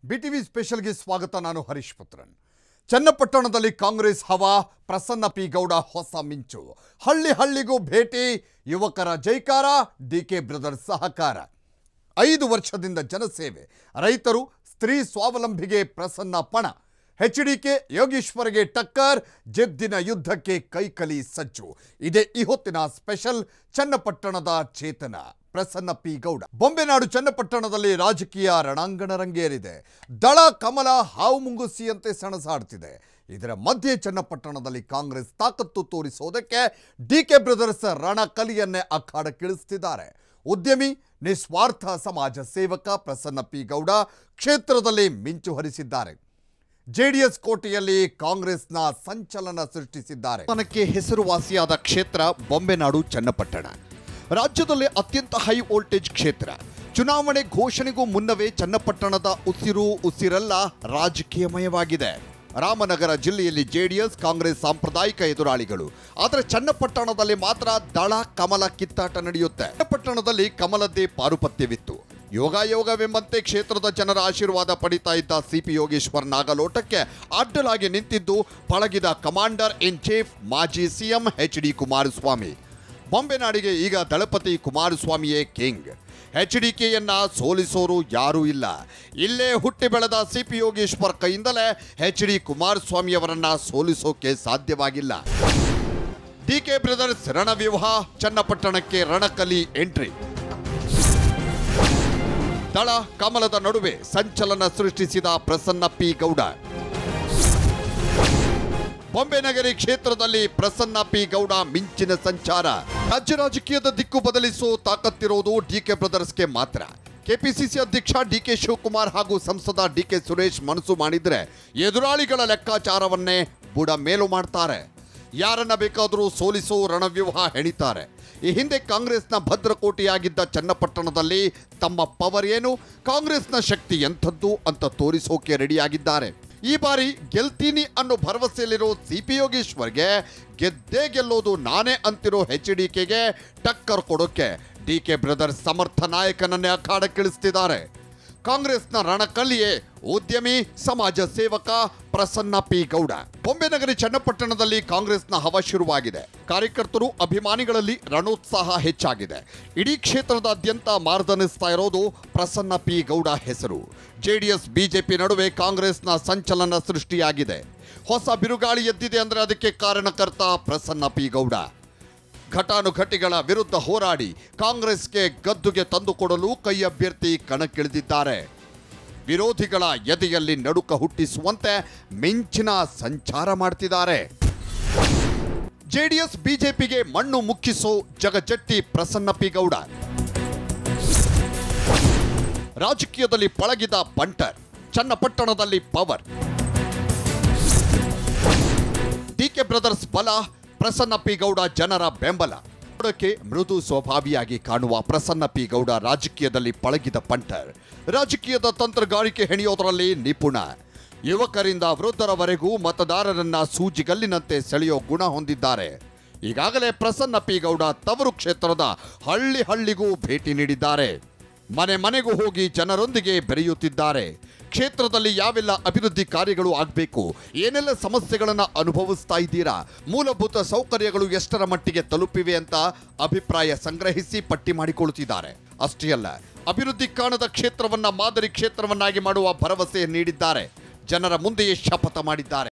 BTV ಸ್ಪೆಷಲ್ಗೆ ಸ್ವಾಗತ ನಾನು ಹರೀಶ್ ಪುತ್ರನ್ ಚನ್ನಪಟ್ಟಣದಲ್ಲಿ ಕಾಂಗ್ರೆಸ್ ಹವಾ ಪ್ರಸನ್ನ ಪಿ ಗೌಡ ಹೊಸ ಮಿಂಚು ಹಳ್ಳಿ ಹಳ್ಳಿಗೂ ಭೇಟಿ ಯುವಕರ ಜೈಕಾರ ಡಿಕೆ ಬ್ರದರ್ಸ್ ಸಹಕಾರ ಐದು ವರ್ಷದಿಂದ ಜನಸೇವೆ ರೈತರು ಸ್ತ್ರೀ ಸ್ವಾವಲಂಬಿಗೆ ಪ್ರಸನ್ನ ಪಣ ಎಚ್ಡಿಕೆ ಯೋಗೀಶ್ವರ್ಗೆ ಟಕ್ಕರ್ ಜಿದ್ದಿನ ಯುದ್ಧಕ್ಕೆ ಕೈಕಲಿ ಸಜ್ಜು ಇದೇ ಈ ಹೊತ್ತಿನ ಸ್ಪೆಷಲ್ ಚನ್ನಪಟ್ಟಣದ ಚೇತನ ಪ್ರಸನ್ನ ಪಿ ಗೌಡ ಬೊಂಬೆನಾಡು ಚನ್ನಪಟ್ಟಣದಲ್ಲಿ ರಾಜಕೀಯ ರಣಾಂಗಣ ರಂಗೇರಿದೆ ದಳ ಕಮಲ ಹಾವು ಮುಂಗುಸಿಯಂತೆ ಸಣಸಾಡ್ತಿದೆ ಇದರ ಮಧ್ಯೆ ಚನ್ನಪಟ್ಟಣದಲ್ಲಿ ಕಾಂಗ್ರೆಸ್ ತಾಕತ್ತು ತೋರಿಸೋದಕ್ಕೆ ಡಿಕೆ ಬ್ರದರ್ಸ್ ರಣಕಲಿಯನ್ನೇ ಅಖಾಡಕ್ಕಿಳಿಸ್ತಿದ್ದಾರೆ ಉದ್ಯಮಿ ನಿಸ್ವಾರ್ಥ ಸಮಾಜ ಸೇವಕ ಪ್ರಸನ್ನ ಪಿ ಗೌಡ ಕ್ಷೇತ್ರದಲ್ಲಿ ಮಿಂಚು ಹರಿಸಿದ್ದಾರೆ ಜೆಡಿಎಸ್ ಕೋಟೆಯಲ್ಲಿ ಕಾಂಗ್ರೆಸ್ನ ಸಂಚಲನ ಸೃಷ್ಟಿಸಿದ್ದಾರೆ ತನಕ್ಕೆ ಹೆಸರುವಾಸಿಯಾದ ಕ್ಷೇತ್ರ ಬೊಂಬೆನಾಡು ಚನ್ನಪಟ್ಟಣ ರಾಜ್ಯದಲ್ಲಿ ಅತ್ಯಂತ ಹೈ ವೋಲ್ಟೇಜ್ ಕ್ಷೇತ್ರ ಚುನಾವಣೆ ಘೋಷಣೆಗೂ ಮುನ್ನವೇ ಚನ್ನಪಟ್ಟಣದ ಉಸಿರು ಉಸಿರೆಲ್ಲ ರಾಜಕೀಯಮಯವಾಗಿದೆ ರಾಮನಗರ ಜಿಲ್ಲೆಯಲ್ಲಿ ಜೆಡಿಎಸ್ ಕಾಂಗ್ರೆಸ್ ಸಾಂಪ್ರದಾಯಿಕ ಎದುರಾಳಿಗಳು ಆದರೆ ಚನ್ನಪಟ್ಟಣದಲ್ಲಿ ಮಾತ್ರ ದಳ ಕಮಲ ಕಿತ್ತಾಟ ನಡೆಯುತ್ತೆ ಚನ್ನಪಟ್ಟಣದಲ್ಲಿ ಕಮಲದ್ದೇ ಪಾರುಪತ್ಯವಿತ್ತು ಯೋಗಾಯೋಗವೆಂಬಂತೆ ಕ್ಷೇತ್ರದ ಜನರ ಆಶೀರ್ವಾದ ಪಡಿತಾ ಇದ್ದ ಸಿಪಿ ಯೋಗೇಶ್ವರ್ ನಾಗಲೋಟಕ್ಕೆ ಅಡ್ಡಲಾಗಿ ನಿಂತಿದ್ದು ಪಳಗಿದ ಕಮಾಂಡರ್ ಇನ್ ಚೀಫ್ ಮಾಜಿ ಸಿಎಂ ಎಚ್ ಡಿ ಕುಮಾರಸ್ವಾಮಿ ಬೊಂಬೆನಾಡಿಗೆ ಈಗ ದಳಪತಿ ಕುಮಾರಸ್ವಾಮಿಯೇ ಕಿಂಗ್ ಎಚ್ ಡಿ ಕೆಯನ್ನ ಸೋಲಿಸೋರು ಯಾರೂ ಇಲ್ಲ ಇಲ್ಲೇ ಹುಟ್ಟಿ ಬೆಳೆದ ಸಿಪಿ ಯೋಗೇಶ್ವರ್ ಕೈಯಿಂದಲೇ ಎಚ್ ಡಿ ಕುಮಾರಸ್ವಾಮಿಯವರನ್ನ ಸೋಲಿಸೋಕೆ ಸಾಧ್ಯವಾಗಿಲ್ಲ ಡಿ ಕೆ ಬ್ರದರ್ಸ್ ರಣವ್ಯೂಹ ಚನ್ನಪಟ್ಟಣಕ್ಕೆ ರಣಕಲಿ ಎಂಟ್ರಿ ದಳ ಕಮಲದ ನಡುವೆ ಸಂಚಲನ ಸೃಷ್ಟಿಸಿದ ಪ್ರಸನ್ನ ಪಿ ಗೌಡ ಬೊಂಬೆನಗರಿ ಕ್ಷೇತ್ರದಲ್ಲಿ ಪ್ರಸನ್ನ ಪಿ ಗೌಡ ಮಿಂಚಿನ ಸಂಚಾರ ರಾಜ್ಯ ರಾಜಕೀಯದ ದಿಕ್ಕು ಬದಲಿಸೋ ತಾಕತ್ತಿರೋದು ಡಿಕೆ ಬ್ರದರ್ಸ್ಗೆ ಮಾತ್ರ ಕೆಪಿಸಿಸಿ ಅಧ್ಯಕ್ಷ ಡಿಕೆ ಶಿವಕುಮಾರ್ ಹಾಗೂ ಸಂಸದ ಡಿಕೆ ಸುರೇಶ್ ಮನಸ್ಸು ಮಾಡಿದ್ರೆ ಎದುರಾಳಿಗಳ ಲೆಕ್ಕಾಚಾರವನ್ನೇ ಬುಡ ಮೇಲು ಮಾಡ್ತಾರೆ ಯಾರನ್ನ ಬೇಕಾದರೂ ಸೋಲಿಸೋ ರಣವ್ಯೂಹ ಹೆಣಿತಾರೆ ಈ ಹಿಂದೆ ಕಾಂಗ್ರೆಸ್ನ ಭದ್ರಕೋಟೆಯಾಗಿದ್ದ ಚನ್ನಪಟ್ಟಣದಲ್ಲಿ ತಮ್ಮ ಪವರ್ ಏನು ಕಾಂಗ್ರೆಸ್ನ ಶಕ್ತಿ ಎಂಥದ್ದು ಅಂತ ತೋರಿಸೋಕೆ ರೆಡಿಯಾಗಿದ್ದಾರೆ ಈ ಬಾರಿ ಗೆಲ್ತೀನಿ ಅನ್ನೋ ಭರವಸೆಯಲ್ಲಿರೋ ಸಿ ಪಿ ಯೋಗೇಶ್ವರ್ಗೆ ಗೆದ್ದೇ ಗೆಲ್ಲೋದು ನಾನೇ ಅಂತಿರೋ ಎಚ್ ಡಿ ಕೆಗೆ ಟಕ್ಕರ್ ಕೊಡೋಕೆ ಡಿ ಕೆ ಬ್ರದರ್ಸ್ ಸಮರ್ಥ ನಾಯಕನನ್ನೇ ಅಖಾಡಕ್ಕಿಳಿಸ್ತಿದ್ದಾರೆ ಕಾಂಗ್ರೆಸ್ನ ರಣಕಲ್ಲಿಯೇ ಉದ್ಯಮಿ ಸಮಾಜ ಸೇವಕ ಪ್ರಸನ್ನ ಪಿ ಗೌಡ ಬೊಂಬೆನಗರಿ ಚನ್ನಪಟ್ಟಣದಲ್ಲಿ ಕಾಂಗ್ರೆಸ್ನ ಹವ ಶುರುವಾಗಿದೆ ಕಾರ್ಯಕರ್ತರು ಅಭಿಮಾನಿಗಳಲ್ಲಿ ರಣೋತ್ಸಾಹ ಹೆಚ್ಚಾಗಿದೆ ಇಡೀ ಕ್ಷೇತ್ರದಾದ್ಯಂತ ಮಾರ್ದನಿಸ್ತಾ ಇರೋದು ಪ್ರಸನ್ನ ಪಿ ಗೌಡ ಹೆಸರು ಜೆಡಿಎಸ್ ಬಿಜೆಪಿ ನಡುವೆ ಕಾಂಗ್ರೆಸ್ನ ಸಂಚಲನ ಸೃಷ್ಟಿಯಾಗಿದೆ ಹೊಸ ಬಿರುಗಾಳಿ ಎದ್ದಿದೆ ಅಂದ್ರೆ ಅದಕ್ಕೆ ಕಾರಣಕರ್ತ ಪ್ರಸನ್ನ ಪಿ ಗೌಡ ಘಟಾನುಘಟಿಗಳ ವಿರುದ್ಧ ಹೋರಾಡಿ ಕಾಂಗ್ರೆಸ್ಗೆ ಗದ್ದುಗೆ ತಂದುಕೊಡಲು ಕೈ ಅಭ್ಯರ್ಥಿ ಕಣಕ್ಕಿಳಿದಿದ್ದಾರೆ ವಿರೋಧಿಗಳ ಎದೆಯಲ್ಲಿ ನಡುಕ ಹುಟ್ಟಿಸುವಂತೆ ಮಿಂಚಿನ ಸಂಚಾರ ಮಾಡ್ತಿದ್ದಾರೆ ಜೆಡಿಎಸ್ ಬಿಜೆಪಿಗೆ ಮಣ್ಣು ಮುಕ್ಕಿಸೋ ಜಗಜಟ್ಟಿ ಪ್ರಸನ್ನ ಪಿ ಗೌಡ ರಾಜಕೀಯದಲ್ಲಿ ಪಳಗಿದ ಬಂಟರ್ ಚನ್ನಪಟ್ಟಣದಲ್ಲಿ ಪವರ್ ಡಿಕೆ ಬ್ರದರ್ಸ್ ಬಲ ಪ್ರಸನ್ನ ಪಿ ಗೌಡ ಜನರ ಬೆಂಬಲ ನೋಡಕ್ಕೆ ಮೃದು ಸ್ವಭಾವಿಯಾಗಿ ಕಾಣುವ ಪ್ರಸನ್ನ ಪಿ ಗೌಡ ರಾಜಕೀಯದಲ್ಲಿ ಪಳಗಿದ ಪಂಟರ್ ರಾಜಕೀಯದ ತಂತ್ರಗಾರಿಕೆ ಹೆಣೆಯೋದರಲ್ಲಿ ನಿಪುಣ ಯುವಕರಿಂದ ವೃದ್ಧರವರೆಗೂ ಮತದಾರರನ್ನ ಸೂಜಿಗಲ್ಲಿನಂತೆ ಸೆಳೆಯೋ ಗುಣ ಹೊಂದಿದ್ದಾರೆ ಈಗಾಗಲೇ ಪ್ರಸನ್ನ ಪಿ ಗೌಡ ತವರು ಕ್ಷೇತ್ರದ ಹಳ್ಳಿ ಹಳ್ಳಿಗೂ ಭೇಟಿ ನೀಡಿದ್ದಾರೆ ಮನೆ ಮನೆಗೂ ಹೋಗಿ ಜನರೊಂದಿಗೆ ಬೆರೆಯುತ್ತಿದ್ದಾರೆ ಕ್ಷೇತ್ರದಲ್ಲಿ ಯಾವೆಲ್ಲ ಅಭಿವೃದ್ಧಿ ಕಾರ್ಯಗಳು ಆಗಬೇಕು ಏನೆಲ್ಲ ಸಮಸ್ಯೆಗಳನ್ನು ಅನುಭವಿಸ್ತಾ ಇದ್ದೀರಾ ಮೂಲಭೂತ ಸೌಕರ್ಯಗಳು ಎಷ್ಟರ ಮಟ್ಟಿಗೆ ತಲುಪಿವೆ ಅಂತ ಅಭಿಪ್ರಾಯ ಸಂಗ್ರಹಿಸಿ ಪಟ್ಟಿ ಮಾಡಿಕೊಳ್ಳುತ್ತಿದ್ದಾರೆ ಅಷ್ಟೇ ಅಲ್ಲ ಅಭಿವೃದ್ಧಿ ಕಾಣದ ಕ್ಷೇತ್ರವನ್ನ ಮಾದರಿ ಕ್ಷೇತ್ರವನ್ನಾಗಿ ಮಾಡುವ ಭರವಸೆ ನೀಡಿದ್ದಾರೆ ಜನರ ಮುಂದೆಯೇ ಶಪಥ ಮಾಡಿದ್ದಾರೆ